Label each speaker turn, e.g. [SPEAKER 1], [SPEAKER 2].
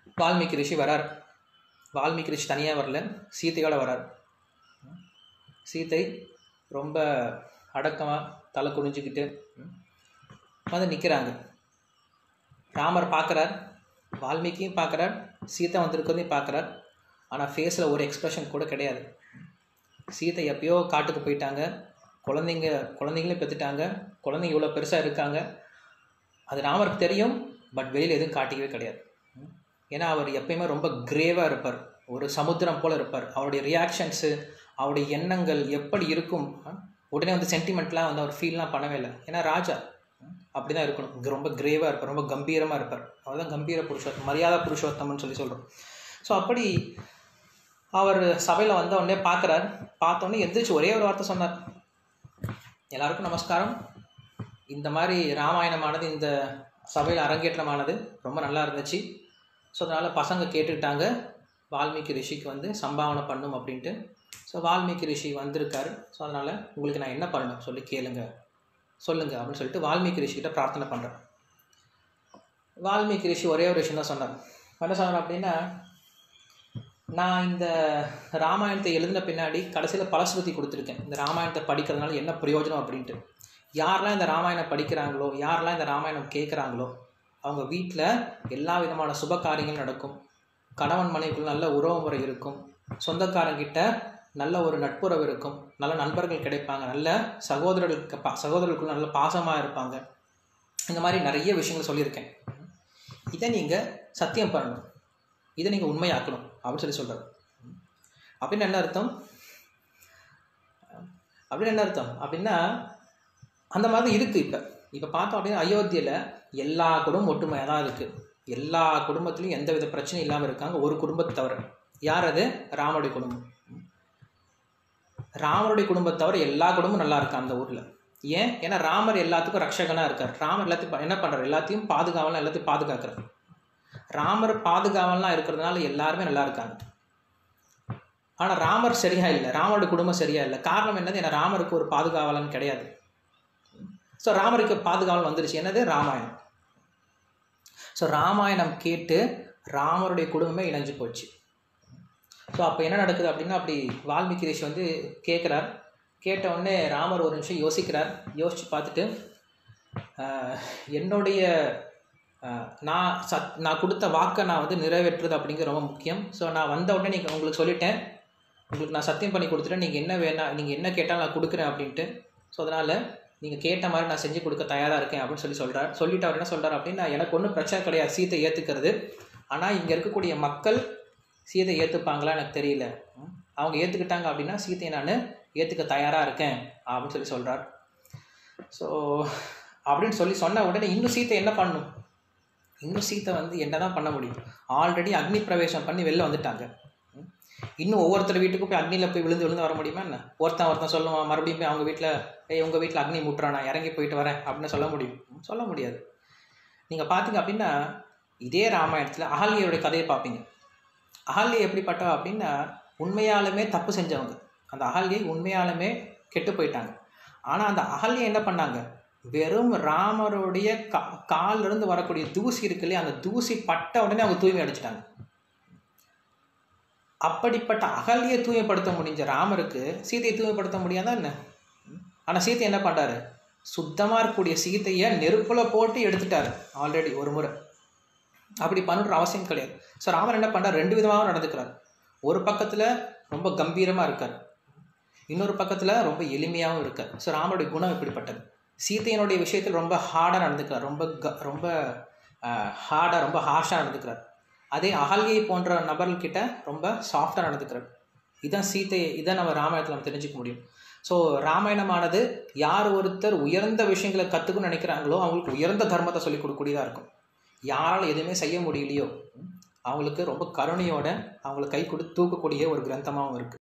[SPEAKER 1] வால்மீகி ரிஷி வரார் வால்மீகி ரிஷி தனியாக வரல சீதையோட வரார் சீதை ரொம்ப அடக்கமாக தலை குனிஞ்சுக்கிட்டு ம், வந்து நிற்கிறாங்க ராமர் பார்க்குறார் வால்மீகியும் பார்க்குறார் சீதை வந்திருக்கிறதையும் பார்க்குறார் ஆனால் ஃபேஸில் ஒரு எக்ஸ்ப்ரெஷன் கூட கிடையாது சீதை எப்பயோ காட்டுக்கு போயிட்டாங்க குழந்தைங்க குழந்தைங்களையும் பெற்றுட்டாங்க குழந்தைங்க இவ்வளோ பெருசாக இருக்காங்க அது ராமருக்கு தெரியும் பட் வெளியில் எதுவும் காட்டிக்கவே கிடையாது ம். ஏன்னா அவர் எப்பயுமே ரொம்ப கிரேவாக இருப்பார் ஒரு சமுத்திரம் போல் இருப்பார் அவருடைய ரியாக்ஷன்ஸு அவருடைய எண்ணங்கள் எப்படி இருக்கும் ஆ? உடனே வந்து சென்டிமெண்ட்லாம் வந்து அவர் ஃபீல்லாம் பண்ணவே இல்லை ஏன்னா ராஜா அப்படி தான் இருக்கணும் இங்க ரொம்ப கிரேவாக இருப்பார் ரொம்ப கம்பீரமாக இருப்பார் அவர் தான் கம்பீர புருஷோத்தம் மரியாதை புருஷோத்தம்னு சொல்லி சொல்கிறோம் ஸோ அப்படி அவர் சபையில் வந்த உடனே பார்க்குறார் பார்த்தோன்னே எந்திரிச்சு ஒரே ஒரு வார்த்தை சொன்னார் எல்லாருக்கும் நமஸ்காரம் இந்த மாதிரி ராமாயணமானது இந்த சபையில் அரங்கேற்றமானது ரொம்ப நல்லா இருந்துச்சு ஸோ அதனால் பசங்க கேட்டுக்கிட்டாங்க வால்மீகி ரிஷிக்கு வந்து சம்பாவனை பண்ணும் அப்படின்ட்டு ஸோ வால்மீகி ரிஷி வந்திருக்காரு ஸோ அதனால் உங்களுக்கு நான் என்ன பண்ணணும் சொல்லி கேளுங்க சொல்லுங்க அப்படின்னு சொல்லிட்டு வால்மீகி ரிஷிகிட்ட பிரார்த்தனை பண்ணுறேன் வால்மீகி ரிஷி ஒரே ஒரு விஷயம் தான் சொன்னார் என்ன சொன்னார் அப்படின்னா நான் இந்த ராமாயணத்தை எழுதின பின்னாடி கடைசியில் பலஸ்ருதி கொடுத்துருக்கேன் இந்த ராமாயணத்தை படிக்கிறதுனால என்ன பிரயோஜனம் அப்படின்ட்டு யாரெல்லாம் இந்த ராமாயணம் படிக்கிறாங்களோ யாரெல்லாம் இந்த ராமாயணம் கேட்குறாங்களோ அவங்க வீட்டில் எல்லா விதமான சுப காரியங்களும் நடக்கும் கணவன் மனைவிக்குள்ள நல்ல உறவு முறை இருக்கும் சொந்தக்காரங்கிட்ட நல்ல ஒரு நட்புறவு இருக்கும் நல்ல நண்பர்கள் கிடைப்பாங்க நல்ல சகோதரர்களுக்கு பா சகோதரர்களுக்குள்ள நல்ல பாசமாக இருப்பாங்க இந்த மாதிரி நிறைய விஷயங்கள் சொல்லியிருக்கேன் இதை நீங்கள் சத்தியம் பண்ணணும் இதை நீங்கள் உண்மையாக்கணும் அப்படின்னு சொல்லி சொல்கிறார் அப்படின்னு என்ன அர்த்தம் அப்படின்னு என்ன அர்த்தம் அப்படின்னா அந்த மாதிரி இருக்குது இப்போ இப்போ பார்த்தோம் அப்படின்னா அயோத்தியில் எல்லா குடும்பம் ஒற்றுமையாக தான் இருக்குது எல்லா குடும்பத்துலையும் எந்த வித பிரச்சனையும் இல்லாமல் இருக்காங்க ஒரு குடும்பத்தை தவிர யார் அது ராமருடைய குடும்பம் ராமருடைய குடும்பத்தை தவிர எல்லா குடும்பமும் நல்லா இருக்கு அந்த ஊரில் ஏன் ஏன்னா ராமர் எல்லாத்துக்கும் ரக்ஷகனாக இருக்கார் ராமர் எல்லாத்தையும் பா- என்ன பண்ணுறார் எல்லாத்தையும் பாதுகாவலாம் எல்லாத்தையும் பாதுகாக்கிறார் ராமர் பாதுகாவலாம் இருக்கிறதுனால எல்லாருமே நல்லா இருக்காங்க ஆனால் ராமர் சரியா இல்லை ராமருடைய குடும்பம் சரியா இல்லை காரணம் என்னது ஏன்னா ராமருக்கு ஒரு பாதுகாவலன் கிடையாது ஸோ ராமருக்கு பாதுகாவலன் வந்துருச்சு என்னது ராமாயணம் ஸோ ராமாயணம் கேட்டு ராமருடைய குடும்பமே இணைஞ்சு போச்சு ஸோ அப்போ என்ன நடக்குது அப்படின்னா அப்படி வால்மீகி ரிஷி வந்து கேட்குறார் கேட்ட உடனே ராமர் ஒரு நிமிஷம் யோசிக்கிறார் யோசித்து பார்த்துட்டு ஆஹ், என்னுடைய ஆஹ், நான் சத் நான் கொடுத்த வாக்கை நான் வந்து நிறைவேற்றுறது அப்படிங்கிறது ரொம்ப முக்கியம் ஸோ நான் வந்த உடனே நீங்கள் உங்களுக்கு சொல்லிட்டேன் உங்களுக்கு நான் சத்தியம் பண்ணி கொடுத்துட்டேன் நீங்கள் என்ன வேணா நீங்கள் என்ன கேட்டாலும் நான் கொடுக்குறேன் அப்படின்ட்டு ஸோ அதனால் நீங்கள் கேட்ட மாதிரி நான் செஞ்சு கொடுக்க தயாராக இருக்கேன் அப்படின்னு சொல்லி சொல்கிறார் சொல்லிட்டு அவர் என்ன சொல்கிறார் அப்படின்னா எனக்கு ஒன்றும் பிரச்சனை கிடையாது சீத்தை ஏற்றுக்கிறது ஆனால் இங்கே இருக்கக்கூடிய மக்கள் சீதை ஏற்றுப்பாங்களா எனக்கு தெரியல ம். அவங்க ஏற்றுக்கிட்டாங்க அப்படின்னா சீதையை நான் ஏற்றுக்க தயாராக இருக்கேன் அப்படின்னு சொல்லி சொல்கிறார் ஸோ அப்படின்னு சொல்லி சொன்ன உடனே இன்னும் சீத்தை என்ன பண்ணும் இன்னும் சீத்தை வந்து என்ன தான் பண்ண முடியும் ஆல்ரெடி அக்னி பிரவேசம் பண்ணி வெளில வந்துட்டாங்க ம். இன்னும் ஒவ்வொருத்தர் வீட்டுக்கும் போய் அக்னியில் போய் விழுந்து விழுந்து வர முடியுமா என்ன ஒருத்தன் ஒருத்தன் சொல்லுவான் மறுபடியும் போய் அவங்க வீட்டில் ஏய் உங்கள் வீட்டில் அக்னி முட்டுறா நான் இறங்கி போயிட்டு வரேன் அப்படின்னு சொல்ல முடியும் ம், சொல்ல முடியாது நீங்கள் பார்த்தீங்க அப்படின்னா இதே ராமாயணத்தில் அகல்யோடைய கதையை பார்ப்பீங்க அகல்யை எப்படிப்பட்டா அப்படின்னா உண்மையாலுமே தப்பு செஞ்சவங்க அந்த அகல்யை உண்மையாலுமே கெட்டு போயிட்டாங்க ஆனால் அந்த அகல்யை என்ன பண்ணாங்க வெறும் ராமருடைய கா கால்ல இருந்து வரக்கூடிய தூசி இருக்கு இல்லையா அந்த தூசி பட்ட உடனே அவங்க தூய்மை அடிச்சிட்டாங்க அப்படிப்பட்ட அகல்யை தூய்மைப்படுத்த முடிஞ்ச ராமருக்கு சீதையை தூய்மைப்படுத்த முடியாதா என்ன ஆனால் சீதை என்ன பண்ணுறாரு சுத்தமாக இருக்கக்கூடிய சீதையை நெருப்பில் போட்டு எடுத்துட்டாரு ஆல்ரெடி ஒரு முறை அப்படி பண்ணுற அவசியம் கிடையாது ஸோ ராமர் என்ன பண்ணுறார் ரெண்டு விதமாகவும் நடந்துக்கிறார் ஒரு பக்கத்தில் ரொம்ப கம்பீரமாக இருக்கார் இன்னொரு பக்கத்தில் ரொம்ப எளிமையாகவும் இருக்கார் ஸோ ராமருடைய குணம் இப்படிப்பட்டது சீதையனுடைய விஷயத்தில் ரொம்ப ஹார்டாக நடந்துக்கிறார் ரொம்ப க ரொம்ப ஹார்டாக ரொம்ப ஹார்ஷாக நடந்துக்கிறார் அதே அகல்யை போன்ற நபர்கிட்ட ரொம்ப சாஃப்டாக நடந்துக்கிறார் இதான் சீத்தை இதான் நம்ம ராமாயணத்தில் நம்ம தெரிஞ்சுக்க முடியும் ஸோ ராமாயணமானது யார் ஒருத்தர் உயர்ந்த விஷயங்களை கற்றுக்கணும்னு நினைக்கிறாங்களோ அவங்களுக்கு உயர்ந்த தர்மத்தை சொல்லிக் கொடுக்கக்கூடியதாக இருக்கும் யாரால் எதுவுமே செய்ய முடியலையோ ம், அவங்களுக்கு ரொம்ப கருணையோட அவங்களை கை கொடுத்து தூக்கக்கூடிய ஒரு கிரந்தமாகவும் இருக்குது